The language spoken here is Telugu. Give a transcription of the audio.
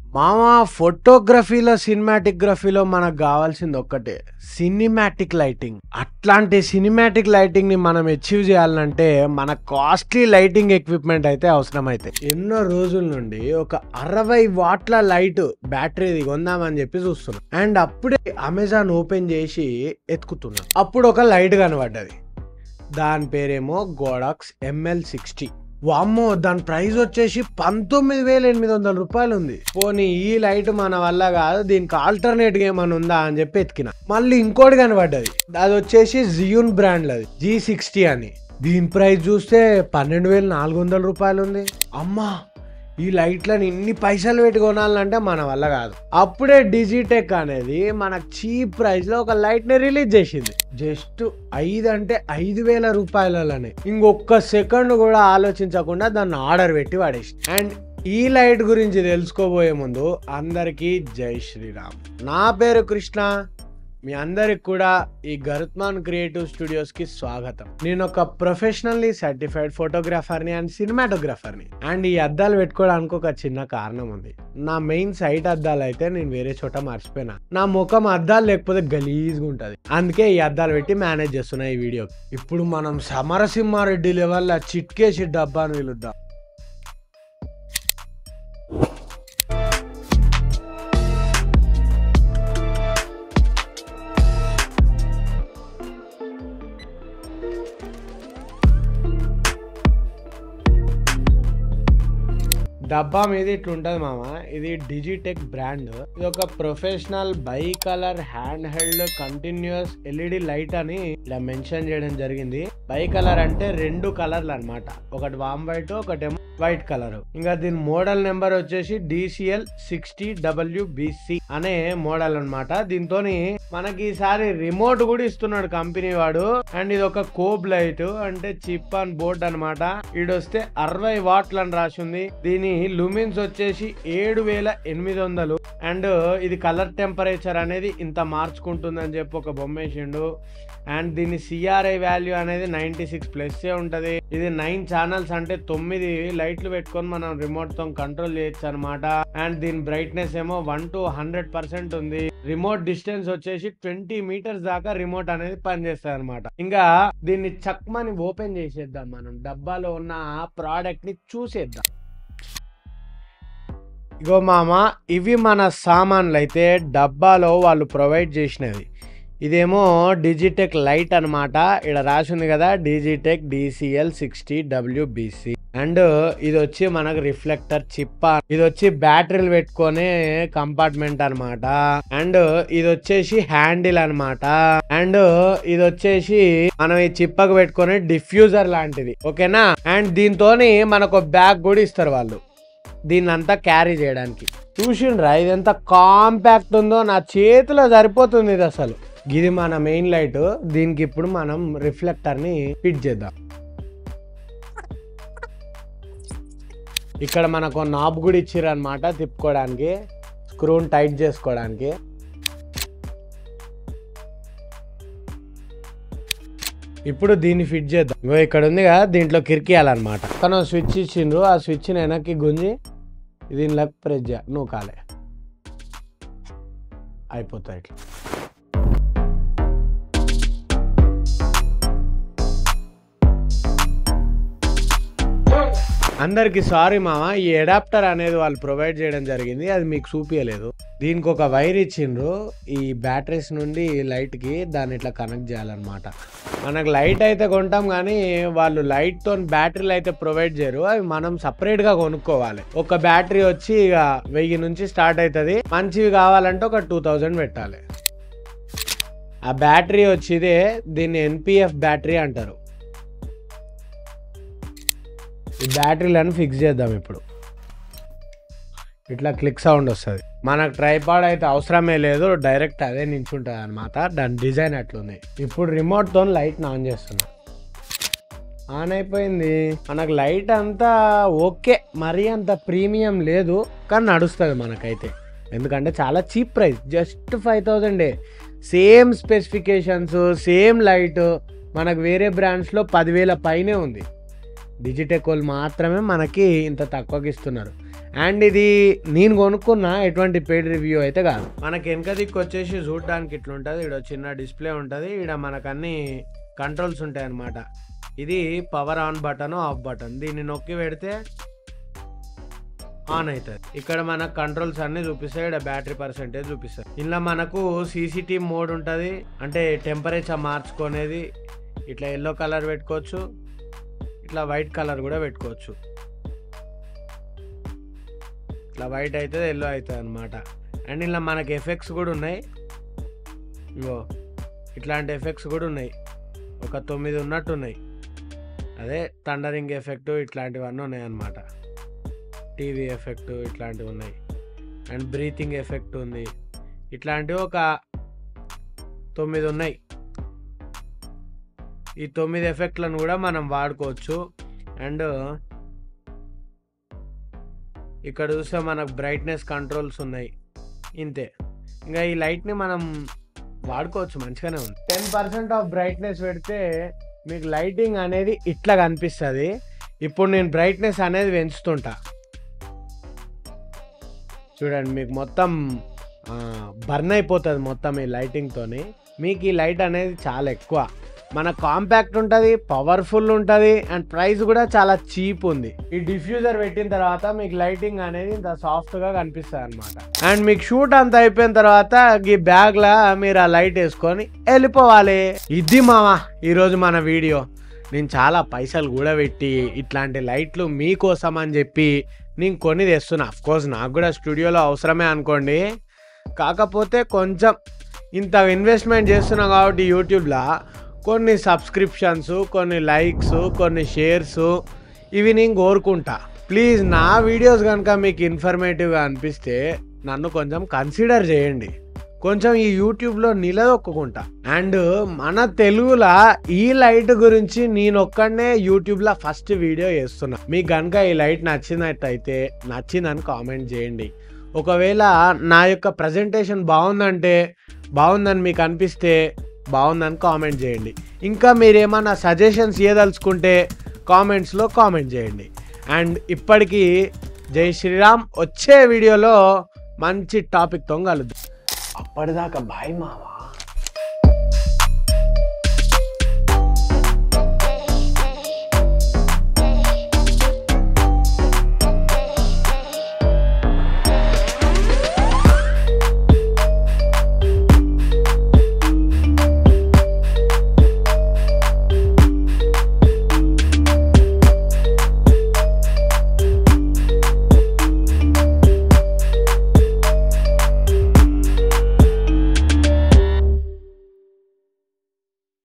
మామ ఫోటోగ్రఫీలో సినిమాటిగ్రఫీలో మనకు కావాల్సింది ఒక్కటే సినిమాటిక్ లైటింగ్ అట్లాంటి సినిమాటిక్ లైటింగ్ ని మనం అచీవ్ చేయాలంటే మన కాస్ట్లీ లైటింగ్ ఎక్విప్మెంట్ అయితే అవసరం అయితే ఎన్నో రోజుల నుండి ఒక అరవై వాట్ల లైట్ బ్యాటరీది కొందామని చెప్పి చూస్తున్నాం అండ్ అప్పుడే అమెజాన్ ఓపెన్ చేసి ఎత్తుకుతున్నాం అప్పుడు ఒక లైట్ కనబడ్డది దాని పేరేమో గోడాక్స్ ఎంఎల్ సిక్స్టీ వామ్మో దాని ప్రైస్ వచ్చేసి పంతొమ్మిది వేల ఎనిమిది వందల రూపాయలు ఉంది పోనీ ఈ లైట్ మన వల్ల కాదు దీనికి ఆల్టర్నేట్ గా ఏమైనా ఉందా అని చెప్పి ఎతికిన మళ్ళీ ఇంకోటి కనబడ్డది అది వచ్చేసి జియూన్ బ్రాండ్ అది జీ సిక్స్టీ అని దీని ప్రైస్ చూస్తే పన్నెండు వేల నాలుగు వందల రూపాయలు ఉంది అమ్మా ఈ లైట్లను ఇన్ని పైసలు పెట్టి కొనాలంటే మన వల్ల కాదు అప్పుడే డిజిటెక్ అనేది మనకు చీప్ ప్రైస్ లో ఒక లైట్ ని రిలీజ్ చేసింది జస్ట్ ఐదు అంటే ఐదు వేల రూపాయలనే ఇంకొక సెకండ్ కూడా ఆలోచించకుండా దాన్ని ఆర్డర్ పెట్టి వాడేసి అండ్ ఈ లైట్ గురించి తెలుసుకోబోయే ముందు అందరికీ జై శ్రీరామ్ నా పేరు కృష్ణ మీ అందరికి కూడా ఈ గరుత్మాన్ క్రియేటివ్ స్టూడియోస్ కి స్వాగతం నేను ఒక ప్రొఫెషనల్లీ సర్టిఫైడ్ ఫోటోగ్రాఫర్ని అండ్ సినిమాటోగ్రాఫర్ని అండ్ ఈ అద్దాలు పెట్టుకోవడానికి ఒక చిన్న కారణం ఉంది నా మెయిన్ సైట్ అద్దాలు అయితే నేను వేరే చోట మర్చిపోయినా నా ముఖం అద్దాలు లేకపోతే గలీజ్గా ఉంటది అందుకే ఈ అద్దాలు పెట్టి మేనేజ్ చేస్తున్నా ఈ వీడియో ఇప్పుడు మనం సమరసింహారెడ్డి లెవెల్ చిట్కేసి డబ్బాను పిలుద్దాం డబ్బా మీద ఇట్లా ఉంటది మామ ఇది డిజిటెక్ బ్రాండ్ ఇది ఒక professional bicolour handheld continuous LED light అని ఇలా మెన్షన్ చేయడం జరిగింది బై కలర్ అంటే రెండు కలర్లు అన్నమాట ఒకటి వామ్ వైట్ ఒకటేమో వైట్ కలర్ ఇంకా దీని మోడల్ నెంబర్ వచ్చేసి డిసిఎల్ సిక్స్టీ డబ్ల్యూ బిసి అనే మోడల్ అన్నమాట దీంతో మనకి ఈసారి రిమోట్ కూడా ఇస్తున్నాడు కంపెనీ వాడు అండ్ ఇది ఒక కోబ్ లైట్ అంటే చిప్ అండ్ బోర్డ్ అనమాట ఈడొస్తే అరవై వాట్లు అని రాసి ఉంది దీని లుమిన్స్ వచ్చేసి ఏడు వేల ఎనిమిది వందలు అండ్ ఇది కలర్ టెంపరేచర్ అనేది ఇంత మార్చుకుంటుంది అని చెప్పి ఒక బొమ్మ వేసిండు అండ్ దీని సిఆర్ఐ వాల్యూ అనేది నైన్టీ సిక్స్ ప్లస్ ఉంటది ఇది నైన్ ఛానల్స్ అంటే తొమ్మిది లైట్లు పెట్టుకొని మనం రిమోట్ తో కంట్రోల్ చేయొచ్చు అనమాట అండ్ దీని బ్రైట్నెస్ ఏమో వన్ టు హండ్రెడ్ పర్సెంట్ ఉంది రిమోట్ డిస్టెన్స్ వచ్చేసి ట్వంటీ మీటర్స్ దాకా రిమోట్ అనేది పనిచేస్తుంది అనమాట ఇంకా దీన్ని చక్మని ఓపెన్ చేసేద్దాం మనం డబ్బాలో ఉన్న ప్రోడక్ట్ ని చూసేద్దాం ఇగో మామ ఇవి మన సామాన్లు అయితే డబ్బాలో వాళ్ళు ప్రొవైడ్ చేసినవి ఇదేమో డిజిటెక్ లైట్ అనమాట ఇక్కడ రాసి ఉంది కదా Digitek DCL sixty WBC and ఇది వచ్చి మనకు రిఫ్లెక్టర్ చిప్ప ఇది వచ్చి బ్యాటరీలు పెట్టుకునే కంపార్ట్మెంట్ అన్నమాట అండ్ ఇది వచ్చేసి హ్యాండిల్ అన్నమాట అండ్ ఇది వచ్చేసి మనం ఈ చిప్పకు పెట్టుకునే డిఫ్యూజర్ లాంటిది ఓకేనా అండ్ దీంతోని మనకు బ్యాగ్ కూడా ఇస్తారు వాళ్ళు దీన్ని అంతా క్యారీ చేయడానికి చూసిండ్రా ఇది ఎంత కాంపాక్ట్ ఉందో నా చేతిలో సరిపోతుంది ఇది అసలు ఇది మన మెయిన్ లైట్ దీనికి ఇప్పుడు మనం రిఫ్లెక్టర్ ని ఫిట్ చేద్దాం ఇక్కడ మనకు నాబ్ కూడా ఇచ్చిర్రు అనమాట తిప్పుకోవడానికి స్క్రూన్ టైట్ చేసుకోవడానికి ఇప్పుడు దీన్ని ఫిట్ చేద్దాం ఇగో ఇక్కడ ఉంది కదా దీంట్లో కిరికియాలన్నమాట తను స్విచ్ ఇచ్చిండ్రు ఆ స్విచ్ వెనక్కి గుంజి దీనిలోకి ప్రెస్ చేయ నువ్వు కాలే అయిపోతాయి ఇట్లా అందరికి సారీ మామ ఈ అడాప్టర్ అనేది వాళ్ళు ప్రొవైడ్ చేయడం జరిగింది అది మీకు చూపించలేదు దీనికి ఒక వైర్ ఇచ్చిండ్రు ఈ బ్యాటరీస్ నుండి లైట్ కి దాన్ని ఇట్లా కనెక్ట్ చేయాలన్నమాట మనకు లైట్ అయితే కొంటాం కానీ వాళ్ళు లైట్ తో బ్యాటరీలు అయితే ప్రొవైడ్ చేయరు అవి మనం సపరేట్ గా కొనుక్కోవాలి ఒక బ్యాటరీ వచ్చి ఇక వెయ్యి నుంచి స్టార్ట్ అవుతుంది మంచివి కావాలంటే ఒక టూ థౌజండ్ పెట్టాలి ఆ బ్యాటరీ వచ్చి ఇదే దీన్ని ఎన్పిఎఫ్ బ్యాటరీ అంటారు ఈ బ్యాటరీలను ఫిక్స్ చేద్దాం ఇప్పుడు ఇట్లా క్లిక్ సౌండ్ వస్తుంది మనకు ట్రైపాడ్ అయితే అవసరమే లేదు డైరెక్ట్ అదే నించుంటుంది అనమాట దాని డిజైన్ అట్లుంది ఇప్పుడు రిమోట్తో లైట్ ఆన్ చేస్తున్నా ఆన్ అయిపోయింది మనకు లైట్ అంతా ఓకే మరీ అంత ప్రీమియం లేదు కానీ నడుస్తుంది మనకైతే ఎందుకంటే చాలా చీప్ ప్రైస్ జస్ట్ ఫైవ్ థౌజండే సేమ్ స్పెసిఫికేషన్స్ సేమ్ లైట్ మనకు వేరే బ్రాండ్స్లో పదివేల పైనే ఉంది డిజిటెక్ వాళ్ళు మాత్రమే మనకి ఇంత తక్కువకి ఇస్తున్నారు అండ్ ఇది నేను కొనుక్కున్న ఎటువంటి పెయిడ్ రివ్యూ అయితే కాదు మనకి వెనక దిక్కు వచ్చేసి చూడడానికి ఇట్లా ఉంటుంది ఇక్కడ చిన్న డిస్ప్లే ఉంటుంది ఇక్కడ మనకు అన్ని కంట్రోల్స్ ఉంటాయి అన్నమాట ఇది power on button off button దీన్ని నొక్కి పెడితే ఆన్ అవుతుంది ఇక్కడ మనకు కంట్రోల్స్ అన్ని చూపిస్తాయి ఇక్కడ బ్యాటరీ పర్సెంటేజ్ చూపిస్తాయి ఇందులో మనకు సీసీటీవీ మోడ్ ఉంటుంది అంటే టెంపరేచర్ మార్చుకునేది ఇట్లా ఎల్లో కలర్ పెట్టుకోవచ్చు ఇట్లా వైట్ కలర్ కూడా పెట్టుకోవచ్చు ఇట్లా వైట్ అవుతుంది ఎల్లో అవుతుంది అనమాట అండ్ ఇలా మనకి ఎఫెక్ట్స్ కూడా ఉన్నాయి ఇంకో ఇట్లాంటి ఎఫెక్ట్స్ కూడా ఉన్నాయి ఒక తొమ్మిది ఉన్నట్టు ఉన్నాయి అదే థండరింగ్ ఎఫెక్ట్ ఇట్లాంటివన్నీ ఉన్నాయి అన్నమాట టీవీ ఎఫెక్ట్ ఇట్లాంటివి ఉన్నాయి అండ్ బ్రీతింగ్ ఎఫెక్ట్ ఉంది ఇట్లాంటివి ఒక తొమ్మిది ఉన్నాయి ఈ తొమ్మిది ఎఫెక్ట్లను కూడా మనం వాడుకోవచ్చు అండ్ ఇక్కడ చూస్తే మనకు బ్రైట్నెస్ కంట్రోల్స్ ఉన్నాయి ఇంతే ఇంకా ఈ లైట్ని మనం వాడుకోవచ్చు మంచిగానే ఉంది టెన్ పర్సెంట్ ఆఫ్ బ్రైట్నెస్ పెడితే మీకు లైటింగ్ అనేది ఇట్లా కనిపిస్తుంది ఇప్పుడు నేను బ్రైట్నెస్ అనేది పెంచుతుంటా చూడండి మీకు మొత్తం బర్న్ అయిపోతుంది మొత్తం ఈ లైటింగ్తోని మీకు ఈ లైట్ అనేది చాలా ఎక్కువ మన కాంపాక్ట్ ఉంటుంది పవర్ఫుల్ ఉంటుంది అండ్ ప్రైస్ కూడా చాలా చీప్ ఉంది ఈ డిఫ్యూజర్ పెట్టిన తర్వాత మీకు లైటింగ్ అనేది ఇంత సాఫ్ట్గా కనిపిస్తుంది అనమాట అండ్ మీకు షూట్ అంత అయిపోయిన తర్వాత ఈ బ్యాగ్లో మీరు ఆ లైట్ వేసుకొని వెళ్ళిపోవాలి ఇది మావా ఈరోజు మన వీడియో నేను చాలా పైసలు కూడా పెట్టి ఇట్లాంటి లైట్లు మీకోసం అని చెప్పి నేను కొని తెస్తున్నా కోర్స్ నాకు కూడా స్టూడియోలో అవసరమే అనుకోండి కాకపోతే కొంచెం ఇంత ఇన్వెస్ట్మెంట్ చేస్తున్నా కాబట్టి యూట్యూబ్లో కొన్ని సబ్స్క్రిప్షన్స్ కొన్ని లైక్స్ కొన్ని షేర్స్ ఇవి నేను కోరుకుంటా ప్లీజ్ నా వీడియోస్ కనుక మీకు ఇన్ఫర్మేటివ్గా అనిపిస్తే నన్ను కొంచెం కన్సిడర్ చేయండి కొంచెం ఈ యూట్యూబ్లో నిలదొక్కుంటా అండ్ మన తెలుగులో ఈ లైట్ గురించి నేను ఒక్కడనే యూట్యూబ్లో ఫస్ట్ వీడియో చేస్తున్నా మీకు కనుక ఈ లైట్ నచ్చినట్టయితే నచ్చిందని కామెంట్ చేయండి ఒకవేళ నా యొక్క ప్రజెంటేషన్ బాగుందంటే బాగుందని మీకు అనిపిస్తే బాగుందని కామెంట్ చేయండి ఇంకా మీరు ఏమైనా సజెషన్స్ ఇవ్వదలుచుకుంటే కామెంట్స్లో కామెంట్ చేయండి అండ్ ఇప్పటికీ జై శ్రీరామ్ వచ్చే వీడియోలో మంచి టాపిక్తో కలుద్దాం అప్పటిదాకా బాయ్ మావా